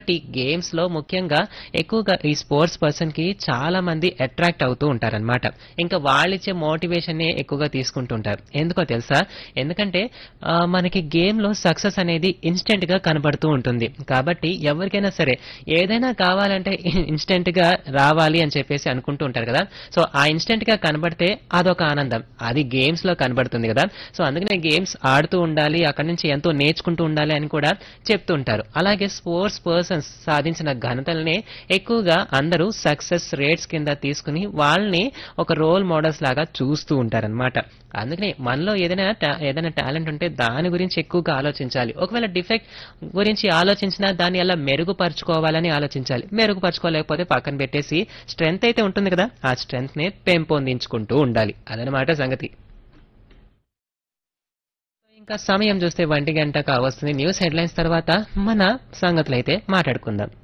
ఈ గేమ్స్ లో ముఖ్యంగా ఎక్కువగా ఈ స్పోర్ట్స్ పర్సన్ కి చాలా మంది అట్రాక్ట్ అవుతూ ఉంటారన్నమాట ఇంకా వాళ్ళిచ్చే మోటివేషన్ ని ఎక్కువగా తీసుకుంటూ ఉంటారు ఎందుకో తెలుసా ఎందుకంటే ఆ, మనకి గేమ్ లో సక్సెస్ అనేది ఇన్స్టెంట్ గా కనబడుతూ ఉంటుంది కాబట్టి ఎవరికైనా సరే ఏదైనా కావాలంటే ఇన్స్టెంట్ గా రావాలి అని చెప్పేసి అనుకుంటూ ఉంటారు కదా సో ఆ ఇన్స్టెంట్ గా కనబడితే అదొక ఆనందం అది గేమ్స్ లో కనబడుతుంది కదా సో అందుకనే గేమ్స్ ఆడుతూ ఉండాలి అక్కడి నుంచి ఎంతో నేర్చుకుంటూ ఉండాలి అని కూడా చెప్తూ ఉంటారు అలాగే స్పోర్ట్స్ పర్సన్స్ సాధించిన ఘనతల్ని ఎక్కువగా అందరూ సక్సెస్ రేట్స్ కింద తీసుకుని వాళ్ళని ఒక రోల్ మోడల్స్ లాగా చూస్తూ ఉంటారన్నమాట అందుకనే మనలో ఏదైనా ta- ఏదైనా టాలెంట్ ఉంటే దాని గురించి ఎక్కువగా ఆలోచించాలి ఒకవేళ డిఫెక్ట్ గురించి ఆలోచించినా దాన్ని ఎలా మెరుగుపరుచుకోవాలని ఆలోచించాలి మెరుగుపరుచుకోలేకపోతే పక్కన పెట్టేసి స్ట్రెంగ్త్ అయితే ఉంటుంది కదా ఆ స్ట్రెంగ్త్ ని పెంపొందించుకుంటూ ఉండాలి అదనమాట సంగతి ఇంకా సమయం చూస్తే ఒంటి గంట కావస్తుంది న్యూస్ హెడ్లైన్స్ తర్వాత మన సంగతులు అయితే మాట్లాడుకుందాం